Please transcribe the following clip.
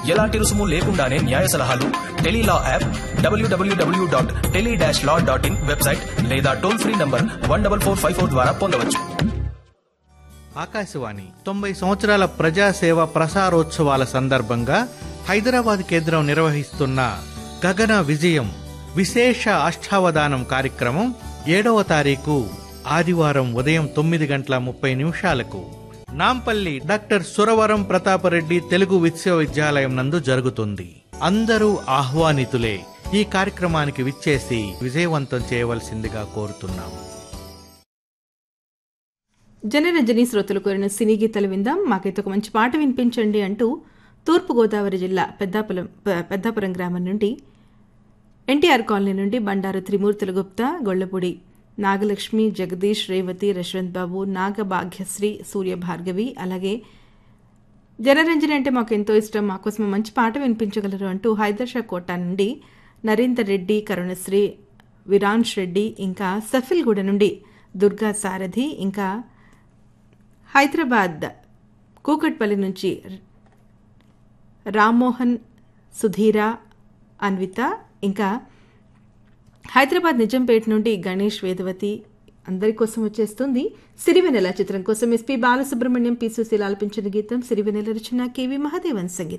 ఎలాంటి రుసుము లేకుండానే న్యాయ సలహాలు tele law app W W W dot tele dash law dot in website లేదా toll free number one double four five four ద్వారా పొందవచ్చు ఆకాశవాణి తొంభై సంవత్సరాల ప్రజాసేవ ప్రసారోత్సవాల సందర్భంగా హైదరాబాద్ కేంద్రం నిర్వహిస్తున్న గగన విజయం విశేష అష్టావధానం కార్యక్రమం ఏడవ తారీఖు ఆదివారం ఉదయం తొమ్మిది గంటల ముప్పై నిమిషాలకు నాంపల్లి డాక్టర్ సురవరం ప్రతాపరెడ్డి తెలుగు విశ్వవిద్యాలయం నందు జరుగుతుంది అందరూ ఆహ్వానితులే ఈ కార్యక్రమానికి విచ్చేసి విజయవంతం చేయవలసిందిగా కోరుతున్నాం జనరంజని శ్రోతలు కోరిన సినీ గీతలు విందాం మాకైతే ఒక మంచి పాట వినిపించండి అంటూ తూర్పుగోదావరి జిల్లా పెద్దాపురం పె- పెద్దాపురం గ్రామం నుండి ఎన్టీఆర్ కాలనీ నుండి బండారు త్రిమూర్తుల గుప్తా గొల్లపూడి నాగలక్ష్మి జగదీష్ రేవతి యశ్వంత్ బాబు నాగభాగ్యశ్రీ సూర్య భార్గవి అలాగే జనరంజని అంటే మాకు ఎంతో ఇష్టం మాకోసం మంచి పాట వినిపించగలరు అంటూ హైదర్షా కోట నుండి నరేందర్ రెడ్డి కరుణశ్రీ విరాన్ష్ రెడ్డి ఇంకా సఫిల్గూడ నుండి దుర్గా సారథి ఇంకా హైదరాబాద్ కూకట్పల్లి నుంచి రామ్మోహన్ సుధీర అన్విత ఇంకా హైదరాబాద్ నిజంపేట నుండి గణేష్ వేదవతి అందరి కోసం వచ్చేస్తుంది సిరివెనెల చిత్రం కోసం ఎస్పీ బాలసుబ్రహ్మణ్యం పి సుశీల ఆలపించిన గీతం సిరివెనెల రచన కేవి మహాదేవన్ సంగీతం